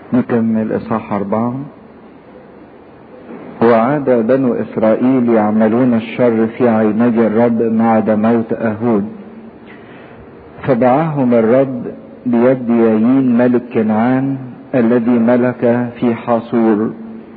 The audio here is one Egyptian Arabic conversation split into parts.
نكمل إصحاح أربعة وعاد بنو إسرائيل يعملون الشر في عيني الرب ما عدا موت أهود فدعاهم الرب بيد يايين ملك كنعان الذي ملك في حاصور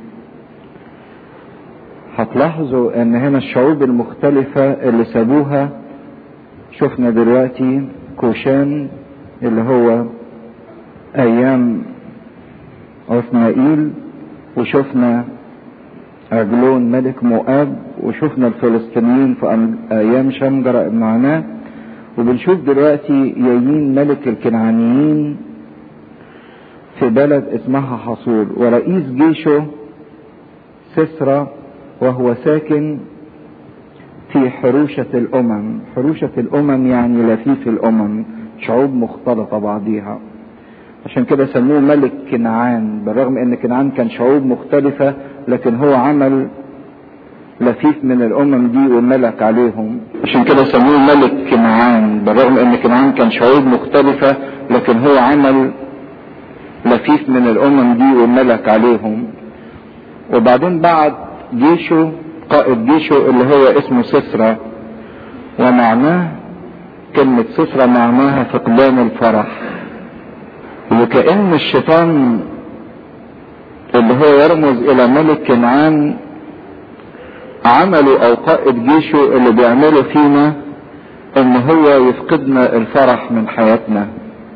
هتلاحظوا ان هنا الشعوب المختلفة اللي سابوها شفنا دلوقتي كوشان اللي هو ايام عثمائيل وشفنا عجلون ملك مؤاب وشفنا الفلسطينيين في ايام شمجرة ابن عناه وبنشوف دلوقتي يايين ملك الكنعانيين في بلد اسمها حصور ورئيس جيشه سسرى وهو ساكن في حروشة الأمم حروشة الأمم يعني لفيف الأمم شعوب مختلطة بعضيها عشان كده سموه ملك كنعان بالرغم ان كنعان كان شعوب مختلفة لكن هو عمل لفيف من الامم دي وملك عليهم عشان كده سموه ملك كنعان بالرغم ان كنعان كان شعوب مختلفة لكن هو عمل لفيف من الامم دي وملك عليهم وبعدين بعد جيشه قائد جيشه اللي هو اسمه سسرى ومعناه كلمة سسرى معناها فقدان الفرح وكأن الشيطان اللي هو يرمز الى ملك كنعان عمله او قائد جيشه اللي بيعمله فينا ان هو يفقدنا الفرح من حياتنا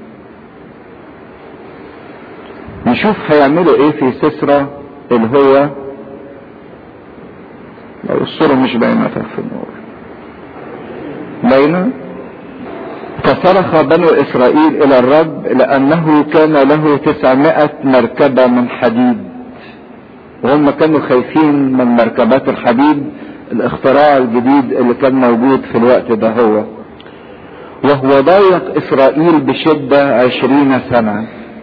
نشوف هيعملوا ايه في سسرى اللي هو لو الصورة مش باينة في النور باينة فصرخ بنو اسرائيل الى الرب لانه كان له تسعمائة مركبة من حديد وهم كانوا خايفين من مركبات الحديد الاختراع الجديد اللي كان موجود في الوقت ده هو وهو ضايق اسرائيل بشدة عشرين سنة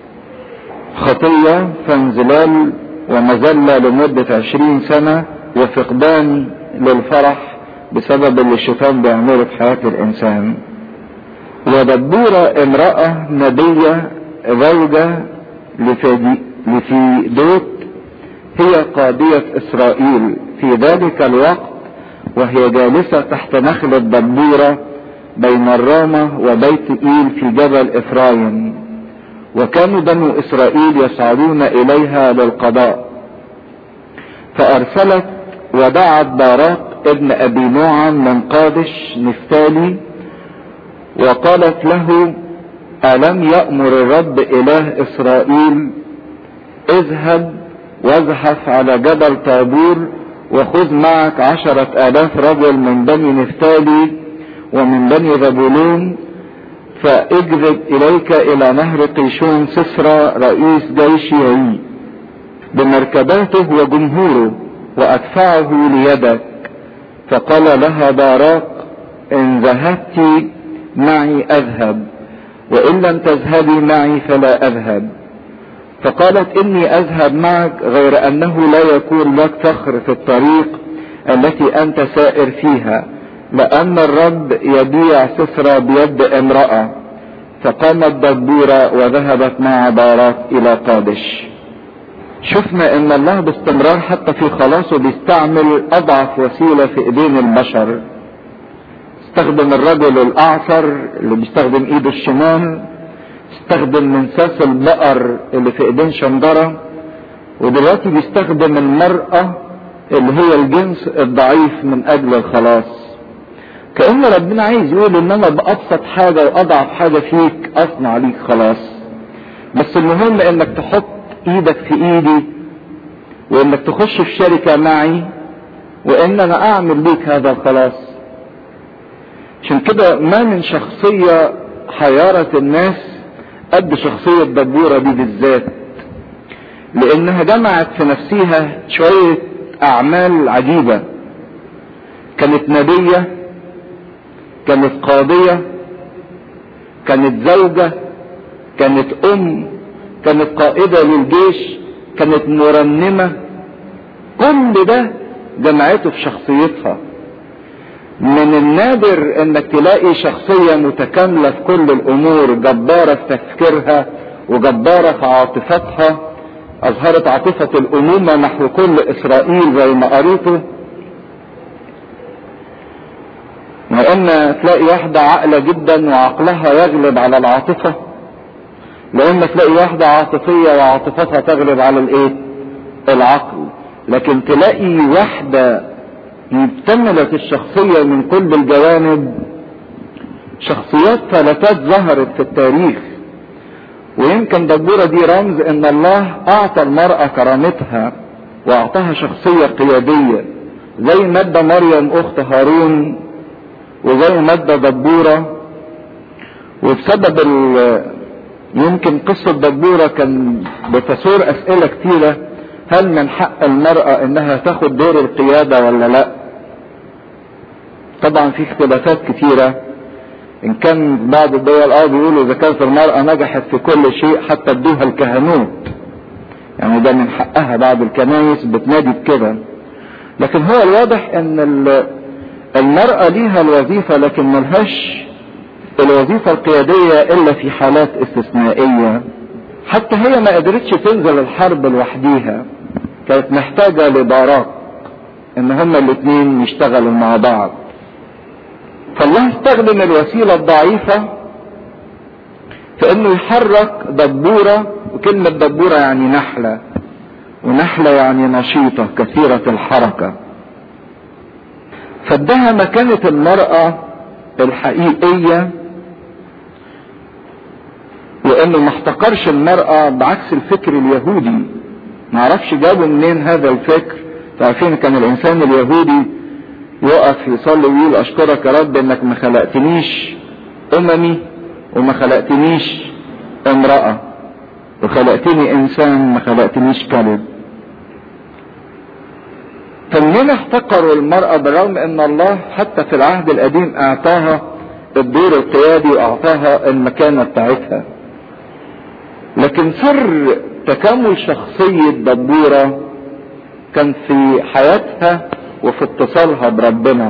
خطية فانزلال ومذلة لمدة عشرين سنة وفقدان للفرح بسبب اللي الشيطان بيعمله في حياة الانسان ودبورة امرأة نبية زوجة لفيدوت هي قاضية اسرائيل في ذلك الوقت وهي جالسة تحت نخلة دبورة بين الرامة وبيت ايل في جبل افرايم وكانوا بنو اسرائيل يصعدون اليها للقضاء فارسلت ودعت باراق ابن ابي نوعم من قادش نفتالي وقالت له الم يأمر الرب اله اسرائيل اذهب وازحف على جبل طابور وخذ معك عشرة الاف رجل من بني نفتالي ومن بني زبولون فاجذب اليك الى نهر قيشون سسرى رئيس جيش يعي بمركباته وجمهوره وادفعه ليدك فقال لها باراق ان ذهبت معي اذهب وان لم تذهبي معي فلا اذهب فقالت اني اذهب معك غير انه لا يكون لك فخر في الطريق التي انت سائر فيها لان الرب يبيع سفرة بيد امرأة فقامت دبورة وذهبت مع باراك الى قادش شفنا ان الله باستمرار حتى في خلاصه بيستعمل اضعف وسيلة في ايدين البشر استخدم الرجل الاعصر اللي بيستخدم ايده الشمال استخدم منساس البقر اللي في ايدين شندرة ودلوقتي بيستخدم المرأة اللي هي الجنس الضعيف من اجل الخلاص كأن ربنا عايز يقول ان انا بابسط حاجة واضعف حاجة فيك اصنع ليك خلاص بس المهم انك تحط ايدك في ايدي وانك تخش في شركة معي وان انا اعمل ليك هذا الخلاص عشان كده ما من شخصية حيارة الناس قد شخصية دبورة دي بالذات لانها جمعت في نفسها شوية اعمال عجيبة كانت نبية كانت قاضية كانت زوجة كانت ام كانت قائدة للجيش كانت مرنمة كل ده جمعته في شخصيتها من النادر انك تلاقي شخصية متكاملة في كل الامور جبارة في تفكيرها وجبارة في عاطفتها اظهرت عاطفة الامومة نحو كل اسرائيل زي ما قريته وان تلاقي واحدة عاقلة جدا وعقلها يغلب على العاطفة لان تلاقي واحدة عاطفية وعاطفتها تغلب على الايه العقل لكن تلاقي واحدة مكتملة الشخصية من كل الجوانب شخصيات فلتات ظهرت في التاريخ ويمكن دبورة دي رمز ان الله اعطى المرأة كرامتها واعطاها شخصية قيادية زي مادة مريم اخت هارون وزي مادة دبورة وبسبب يمكن قصة دبورة كان بتثور اسئلة كتيرة هل من حق المرأة انها تاخد دور القيادة ولا لا طبعا في اختلافات كتيرة ان كان بعض الدول اه بيقولوا اذا كانت المرأة نجحت في كل شيء حتى ادوها الكهنوت يعني ده من حقها بعض الكنايس بتنادي بكده لكن هو الواضح ان المرأة ليها الوظيفة لكن ملهاش الوظيفة القيادية الا في حالات استثنائية حتى هي ما قدرتش تنزل الحرب لوحديها كانت محتاجة لباراك ان هما الاتنين يشتغلوا مع بعض فالله استخدم الوسيلة الضعيفة في انه يحرك دبورة وكلمة دبورة يعني نحلة ونحلة يعني نشيطة كثيرة الحركة فادها مكانة المرأة الحقيقية وانه ما احتقرش المرأة بعكس الفكر اليهودي معرفش جابوا منين هذا الفكر تعرفين كان الانسان اليهودي يقف يصلي ويقول اشكرك يا رب انك ما خلقتنيش اممي وما خلقتنيش امرأة وخلقتني انسان ما خلقتنيش كلب فمنين احتقروا المرأة بالرغم ان الله حتى في العهد القديم اعطاها الدور القيادي واعطاها المكانة بتاعتها لكن سر تكامل شخصية دبورة كان في حياتها وفي اتصالها بربنا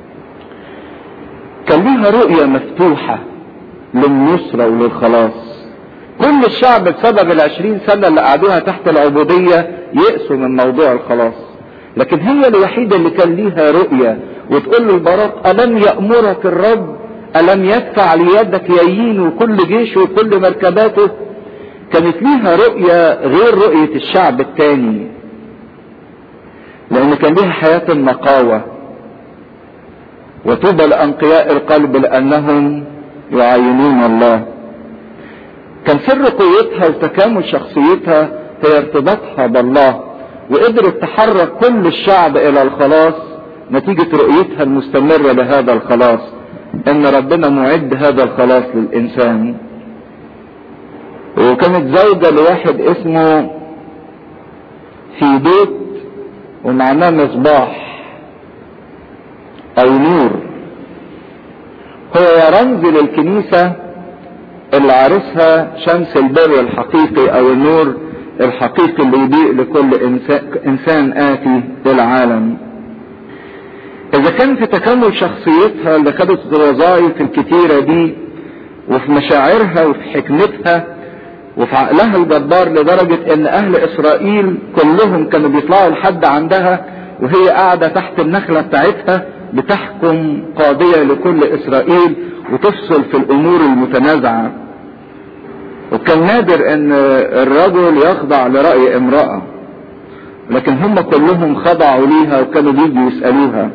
كان ليها رؤية مفتوحة للنصرة وللخلاص كل الشعب بسبب العشرين سنة اللي قعدوها تحت العبودية يأسوا من موضوع الخلاص لكن هي الوحيدة اللي كان ليها رؤية وتقول للبراق ألم يأمرك الرب ألم يدفع ليدك يمين وكل جيشه وكل مركباته كانت ليها رؤية غير رؤية الشعب التاني لأن كان ليها حياة النقاوة وطوبى لأنقياء القلب لأنهم يعاينون الله كان سر قوتها وتكامل شخصيتها هي ارتباطها بالله وقدرت تحرك كل الشعب إلى الخلاص نتيجة رؤيتها المستمرة لهذا الخلاص إن ربنا معد هذا الخلاص للإنسان وكانت زوجة لواحد اسمه في بيت ومعناه مصباح او نور هو رمز للكنيسة اللي عارسها شمس البر الحقيقي او النور الحقيقي اللي يضيء لكل إنسان, انسان اتي للعالم اذا كان في تكامل شخصيتها اللي خدت الوظائف الكتيرة دي وفي مشاعرها وفي حكمتها وفي عقلها الجبار لدرجة ان اهل اسرائيل كلهم كانوا بيطلعوا لحد عندها وهي قاعدة تحت النخلة بتاعتها بتحكم قاضية لكل اسرائيل وتفصل في الامور المتنازعة وكان نادر ان الرجل يخضع لرأي امرأة لكن هم كلهم خضعوا ليها وكانوا بيجوا يسألوها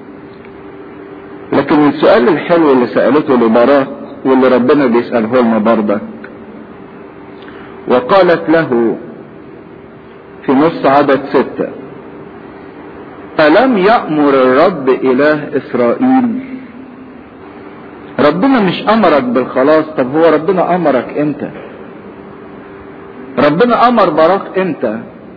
لكن السؤال الحلو اللي سألته لبراك واللي ربنا بيسأله لنا برضك وقالت له في نص عدد ستة ألم يأمر الرب إله إسرائيل ربنا مش أمرك بالخلاص طب هو ربنا أمرك أنت ربنا أمر براك أنت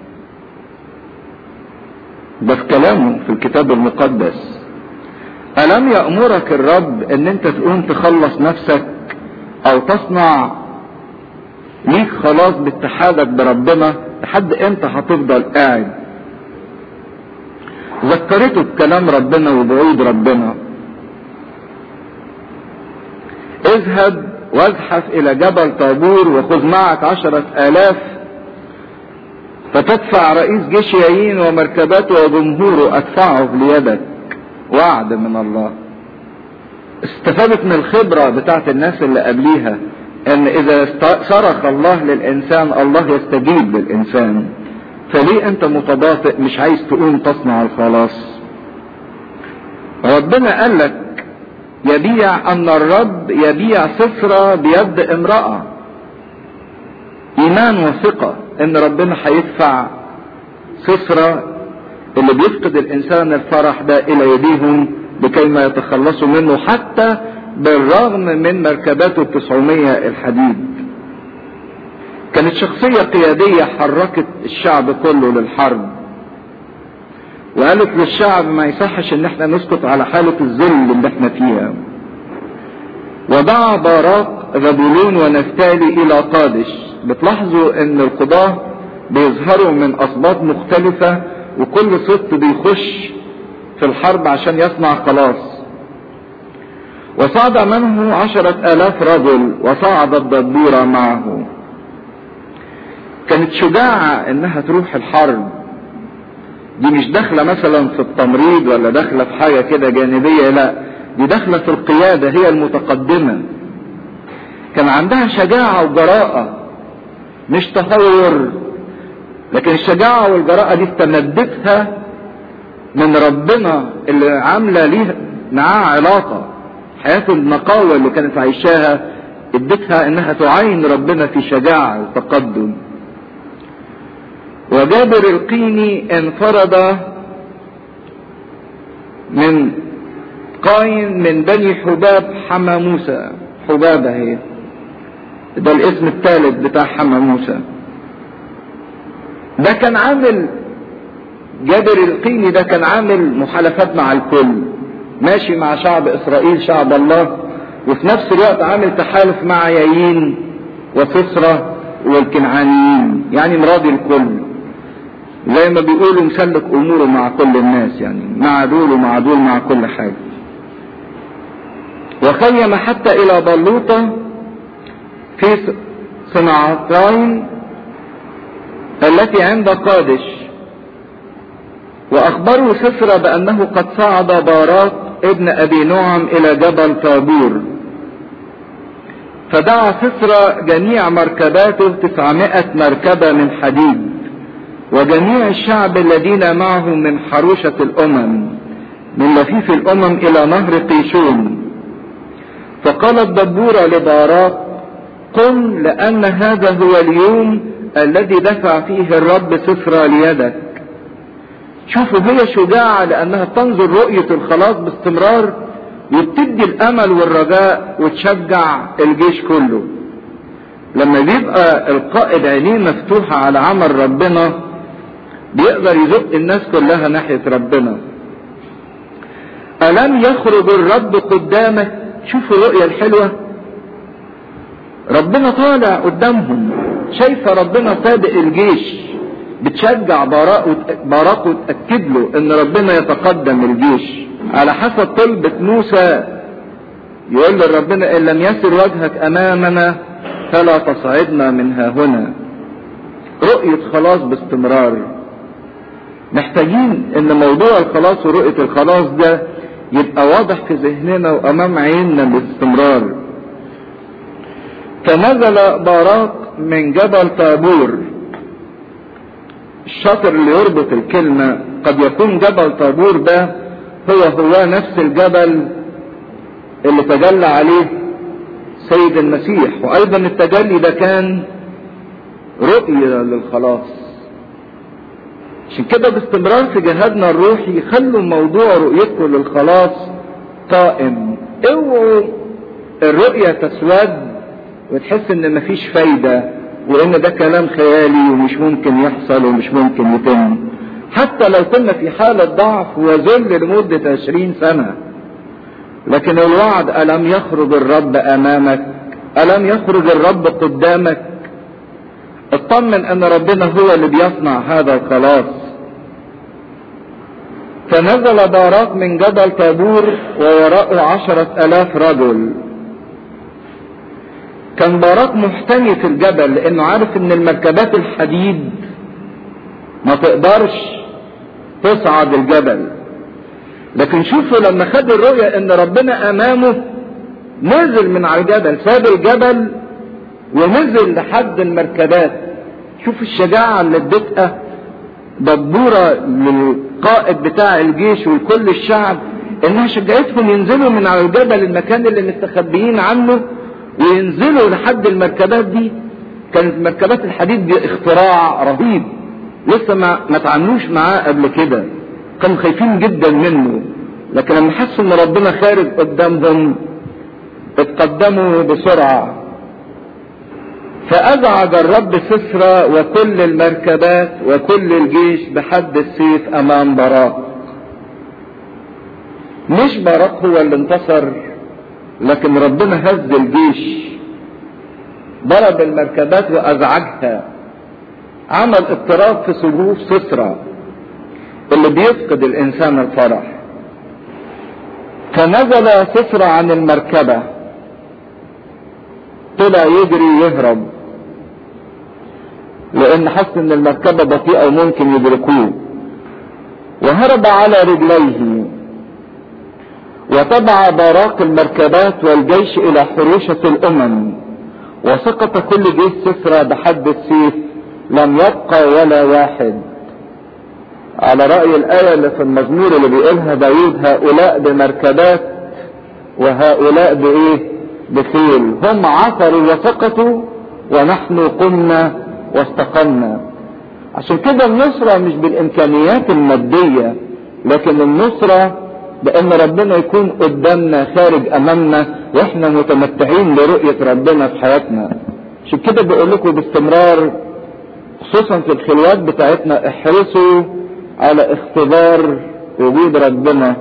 ده في كلامه في الكتاب المقدس ألم يأمرك الرب أن أنت تقوم تخلص نفسك أو تصنع ليك خلاص باتحادك بربنا لحد امتى هتفضل قاعد ذكرته بكلام ربنا وبعود ربنا اذهب وازحف الى جبل طابور وخذ معك عشرة الاف فتدفع رئيس جيش يايين ومركباته وجمهوره ادفعه ليدك وعد من الله استفادت من الخبرة بتاعت الناس اللي قبليها ان اذا صرخ الله للانسان الله يستجيب للانسان فليه انت متباطئ مش عايز تقوم تصنع الخلاص ربنا قال لك يبيع ان الرب يبيع سفرة بيد امرأة ايمان وثقة ان ربنا هيدفع سفرة اللي بيفقد الانسان الفرح ده الى يديهم لكي ما يتخلصوا منه حتى بالرغم من مركباته التسعمية الحديد كانت شخصية قيادية حركت الشعب كله للحرب وقالت للشعب ما يصحش ان احنا نسقط على حالة الذل اللي احنا فيها ودعا باراق زبولون ونفتالي الى قادش بتلاحظوا ان القضاة بيظهروا من اسباط مختلفة وكل سبط بيخش في الحرب عشان يصنع خلاص وصعد منه عشرة آلاف رجل وصعد الدبورة معه كانت شجاعة انها تروح الحرب دي مش داخلة مثلا في التمريض ولا داخلة في حاجة كده جانبية لا دي داخلة في القيادة هي المتقدمة كان عندها شجاعة وجراءة مش تهور لكن الشجاعة والجراءة دي استمدتها من ربنا اللي عاملة ليه معاه علاقة حياة النقاوة اللي كانت عايشاها ادتها انها تعين ربنا في شجاعة وتقدم وجابر القيني انفرد من قاين من بني حباب حما موسى حبابة هي ده الاسم الثالث بتاع حما موسى ده كان عامل جابر القيني ده كان عامل محالفات مع الكل ماشي مع شعب اسرائيل شعب الله وفي نفس الوقت عامل تحالف مع يايين وسسرة والكنعانيين يعني مراضي الكل زي ما بيقولوا مسلك اموره مع كل الناس يعني مع دول ومع دول مع كل حاجة وخيم حتى الى بلوطة في صنعتين التي عند قادش واخبروا سسرى بانه قد صعد باراك ابن ابي نعم الى جبل طابور فدعا سسرى جميع مركباته تسعمائة مركبة من حديد وجميع الشعب الذين معه من حروشة الامم من لفيف الامم الى نهر قيشون فقال الدبورة لباراك قم لان هذا هو اليوم الذي دفع فيه الرب سفرى ليدك شوفوا هي شجاعة لأنها تنظر رؤية الخلاص باستمرار وبتدي الأمل والرجاء وتشجع الجيش كله لما بيبقى القائد عينيه مفتوحة على عمل ربنا بيقدر يزق الناس كلها ناحية ربنا ألم يخرج الرب قدامك شوفوا الرؤية الحلوة ربنا طالع قدامهم شايفة ربنا سابق الجيش بتشجع براء براق وتأكد له ان ربنا يتقدم الجيش على حسب طلبة موسى يقول لربنا ان لم يسر وجهك امامنا فلا تصعدنا من ها هنا رؤية خلاص باستمرار محتاجين ان موضوع الخلاص ورؤية الخلاص ده يبقى واضح في ذهننا وامام عيننا باستمرار فنزل باراق من جبل طابور الشاطر اللي يربط الكلمة قد يكون جبل طابور ده هو هو نفس الجبل اللي تجلى عليه سيد المسيح وايضا التجلي ده كان رؤية للخلاص عشان كده باستمرار في جهادنا الروحي خلوا موضوع رؤيتكم للخلاص قائم اوعوا الرؤية تسود وتحس ان مفيش فايدة وان ده كلام خيالي ومش ممكن يحصل ومش ممكن يتم حتى لو كنا في حالة ضعف وذل لمدة عشرين سنة لكن الوعد ألم يخرج الرب أمامك ألم يخرج الرب قدامك اطمن أن ربنا هو اللي بيصنع هذا الخلاص فنزل باراك من جبل طابور ووراءه عشرة ألاف رجل كان باراك محتمي في الجبل لأنه عارف أن المركبات الحديد ما تقدرش تصعد الجبل لكن شوفوا لما خد الرؤية ان ربنا امامه نزل من على الجبل ساب الجبل ونزل لحد المركبات شوف الشجاعة اللي اديتها دبورة للقائد بتاع الجيش ولكل الشعب انها شجعتهم ينزلوا من على الجبل المكان اللي مستخبيين عنه وينزلوا لحد المركبات دي كانت مركبات الحديد دي اختراع رهيب لسه ما ما تعاملوش معاه قبل كده كانوا خايفين جدا منه لكن لما حسوا ان ربنا خارج قدامهم اتقدموا بسرعه فأزعج الرب سسرى وكل المركبات وكل الجيش بحد السيف أمام براق مش براق هو اللي انتصر لكن ربنا هز الجيش ضرب المركبات وأزعجها عمل اضطراب في صفوف سسرى اللي بيفقد الإنسان الفرح فنزل سسرى عن المركبة طلع يجري يهرب لان حس ان المركبة بطيئة وممكن يدركوه وهرب على رجليه وتبع باراق المركبات والجيش الى حروشة الامم وسقط كل جيش سسرى بحد السيف لم يبقى ولا واحد على رأي الآية اللي في المزمور اللي بيقولها داود هؤلاء بمركبات وهؤلاء بإيه؟ بخيل هم عثروا وسقطوا ونحن قمنا واستقمنا عشان كده النصرة مش بالإمكانيات المادية لكن النصرة بأن ربنا يكون قدامنا خارج أمامنا وإحنا متمتعين برؤية ربنا في حياتنا عشان كده بقول لكم باستمرار خصوصا في الخلوات بتاعتنا احرصوا على اختبار وجود ربنا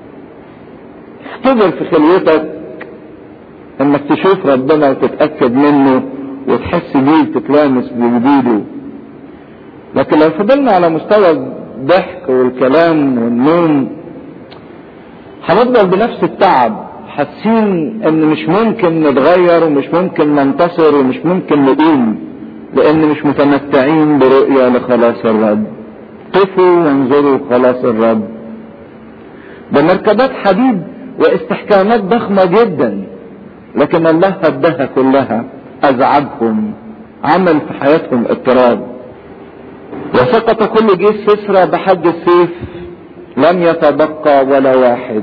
اختبر في خلوتك انك تشوف ربنا وتتأكد منه وتحس بيه وتتلامس بوجوده لكن لو فضلنا على مستوى الضحك والكلام والنوم هنفضل بنفس التعب حاسين ان مش ممكن نتغير ومش ممكن ننتصر ومش ممكن نقوم لان مش متمتعين برؤية لخلاص الرب قفوا وانظروا خلاص الرب ده مركبات حديد واستحكامات ضخمة جدا لكن الله هدها كلها ازعجهم عمل في حياتهم اضطراب وسقط كل جيش سسرى بحد السيف لم يتبقى ولا واحد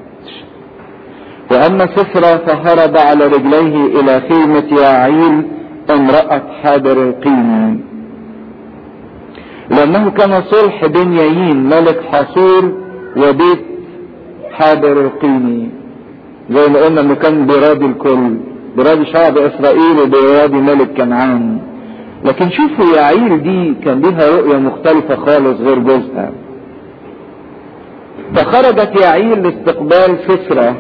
واما سسرى فهرب على رجليه الى خيمة ياعيل امرأة حابر القيم لانه كان صلح بين يايين ملك حصور وبيت حابر القيمي زي ما قلنا انه كان بيراضي الكل بيراضي شعب اسرائيل وبيراضي ملك كنعان لكن شوفوا يعيل دي كان ليها رؤية مختلفة خالص غير جوزها فخرجت يعيل لاستقبال سسرة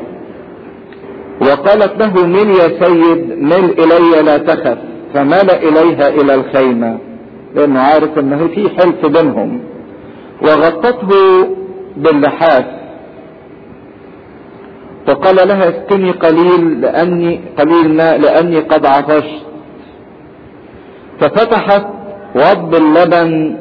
وقالت له مل يا سيد مل الي لا تخف فمال اليها الى الخيمة لانه عارف انه في حلف بينهم وغطته باللحاف فقال لها اسقني قليل لاني قليل ماء لاني قد عطشت ففتحت وضب اللبن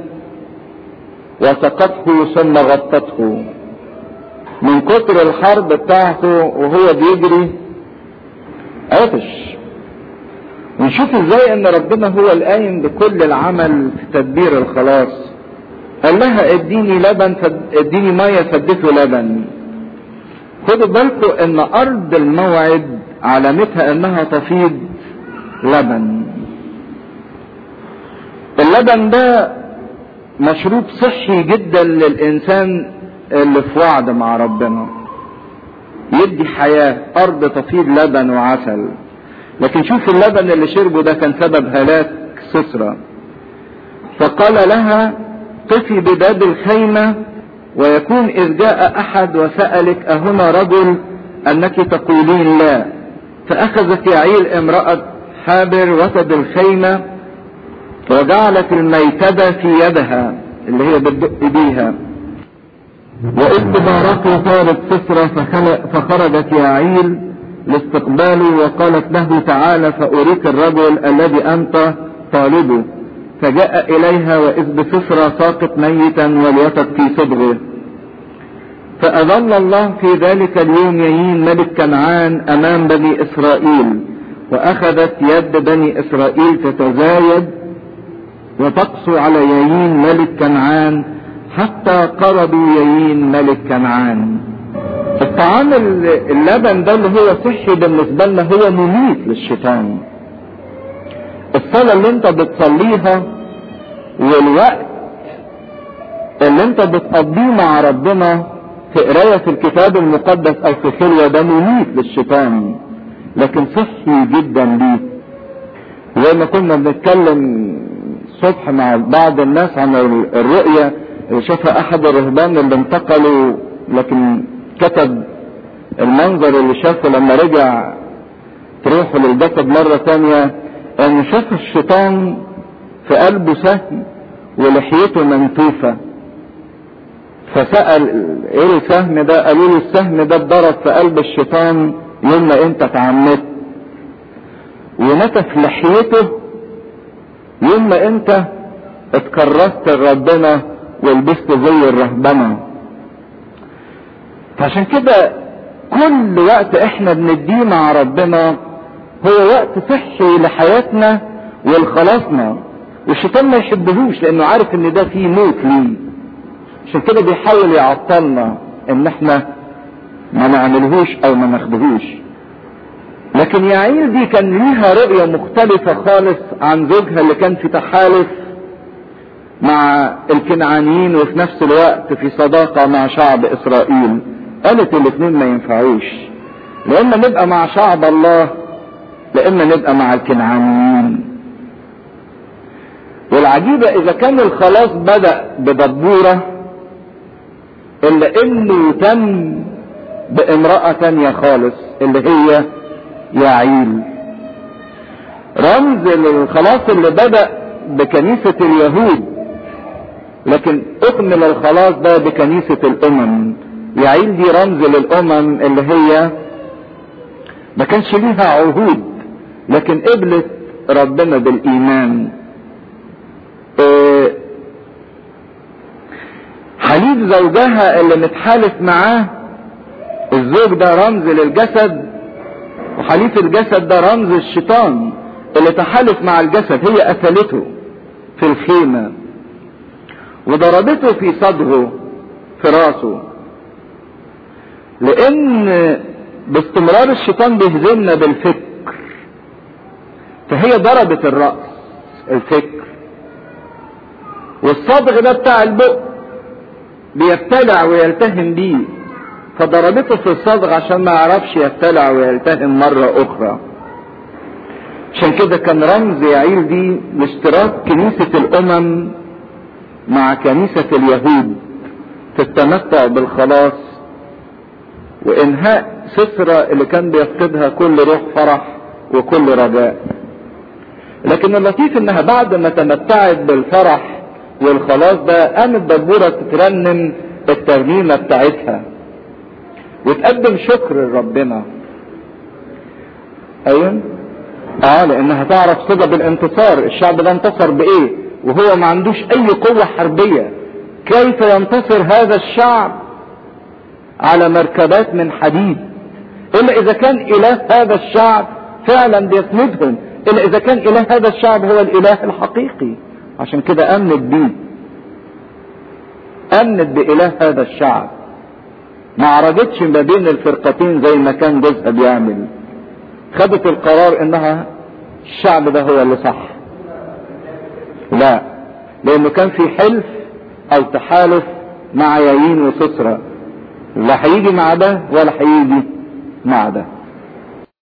وسقته ثم غطته من كتر الحرب بتاعته وهو بيجري عطش ونشوف ازاي ان ربنا هو القايم بكل العمل في تدبير الخلاص قال لها اديني لبن فد... اديني ميه فدته لبن خدوا بالكم ان ارض الموعد علامتها انها تفيض لبن اللبن ده مشروب صحي جدا للانسان اللي في وعد مع ربنا يدي حياة ارض تفيض لبن وعسل لكن شوف اللبن اللي شربه ده كان سبب هلاك سسرة فقال لها قفي بباب الخيمة ويكون إذ جاء أحد وسألك أهنا رجل أنك تقولين لا فأخذت يعيل امرأة حابر وسد الخيمة وجعلت الميكدة في يدها اللي هي بتدق بيها وإذ بارقوا طارت سسرة فخرجت يعيل لاستقباله وقالت له تعالى فأريك الرجل الذي أنت طالبه فجاء إليها وإذ بسفرة ساقط ميتا والوتد في صدغه فأظل الله في ذلك اليوم يمين ملك كنعان أمام بني إسرائيل وأخذت يد بني إسرائيل تتزايد وتقسو على يمين ملك كنعان حتى قربوا يمين ملك كنعان الطعام اللبن ده اللي هو صحي بالنسبة لنا هو مميت للشيطان الصلاة اللي انت بتصليها والوقت اللي انت بتقضيه مع ربنا في قراية الكتاب المقدس او في خلوة ده مميت للشيطان لكن صحي جدا ليه زي ما كنا بنتكلم الصبح مع بعض الناس عن الرؤية اللي شافها احد الرهبان اللي انتقلوا لكن كتب المنظر اللي شافه لما رجع تروحوا للجسد مرة تانية ان شاف الشيطان في قلبه سهم ولحيته منتوفة فسأل ايه السهم ده قالوا له السهم ده اتضرب في قلب الشيطان يوم ما انت اتعمدت ونتف لحيته يوم ما انت اتكرست لربنا ولبست زي الرهبنه فعشان كده كل وقت احنا بنديه مع ربنا هو وقت صحي لحياتنا ولخلاصنا والشيطان ما يحبهوش لانه عارف ان ده فيه موت ليه عشان كده بيحاول يعطلنا ان احنا ما نعملهوش او ما ناخدهوش لكن يعيل دي كان ليها رؤية مختلفة خالص عن زوجها اللي كان في تحالف مع الكنعانيين وفي نفس الوقت في صداقة مع شعب اسرائيل قالت الاثنين ما ينفعوش لإما نبقى مع شعب الله لإما نبقى مع الكنعانيين والعجيبة إذا كان الخلاص بدأ بدبورة إلا إنه تم بامرأة تانية خالص اللي هي يعيل رمز للخلاص اللي بدأ بكنيسة اليهود لكن أكمل الخلاص ده بكنيسة الأمم يعيل دي رمز للامم اللي هي ما كانش ليها عهود لكن قبلت ربنا بالايمان إيه حليف زوجها اللي متحالف معاه الزوج ده رمز للجسد وحليف الجسد ده رمز الشيطان اللي تحالف مع الجسد هي قتلته في الخيمة وضربته في صدره في راسه لان باستمرار الشيطان بيهزمنا بالفكر فهي ضربت الرأس الفكر والصدغ ده بتاع البق بيبتلع ويلتهم بيه فضربته في الصدغ عشان ما يعرفش يبتلع ويلتهم مرة أخرى عشان كده كان رمز يعيل دي لاشتراك كنيسة الأمم مع كنيسة اليهود في التمتع بالخلاص وانهاء سسرة اللي كان بيفقدها كل روح فرح وكل رجاء لكن اللطيف انها بعد ما تمتعت بالفرح والخلاص ده قامت دبورة تترنم الترنيمة بتاعتها وتقدم شكر لربنا ايوه اه لانها تعرف سبب الانتصار الشعب ده انتصر بايه وهو ما عندوش اي قوة حربية كيف ينتصر هذا الشعب على مركبات من حديد الا اذا كان اله هذا الشعب فعلا بيسندهم الا اذا كان اله هذا الشعب هو الاله الحقيقي عشان كده امنت بيه امنت باله هذا الشعب ما عرضتش ما بين الفرقتين زي ما كان جوزها بيعمل خدت القرار انها الشعب ده هو اللي صح لا لانه كان في حلف او تحالف مع يايين وسسرة لا هيجي مع ده ولا هيجي مع ده